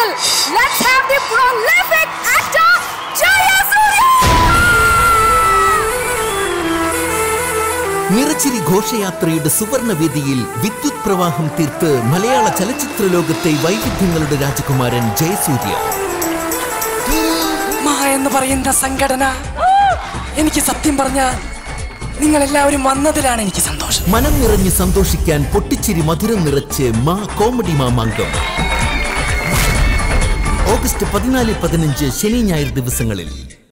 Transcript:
let's have the prolific actor Jayasuriya! നിറച്ചിരി ഘോഷയാത്രയുടെ സുവർണവേദിയിൽ വിദ്യുത് പ്രവാഹം തീർത്ത് മലയാള ചലച്ചിത്ര ലോകത്തെ വൈവിധ്യങ്ങളുടെ രാജകുമാരൻ ജയസൂര്യ മാ എന്ന് പറയുന്ന സംഘടന എനിക്ക് സത്യം പറഞ്ഞ നിങ്ങൾ എല്ലാവരും വന്നതിലാണ് എനിക്ക് സന്തോഷം മനം നിറഞ്ഞ് സന്തോഷിക്കാൻ പൊട്ടിച്ചിരി മധുരം നിറച്ച് മാ കോമഡി മാമാങ്കം ഓഗസ്റ്റ് പതിനാല് പതിനഞ്ച് ശനി ഞായർ ദിവസങ്ങളിൽ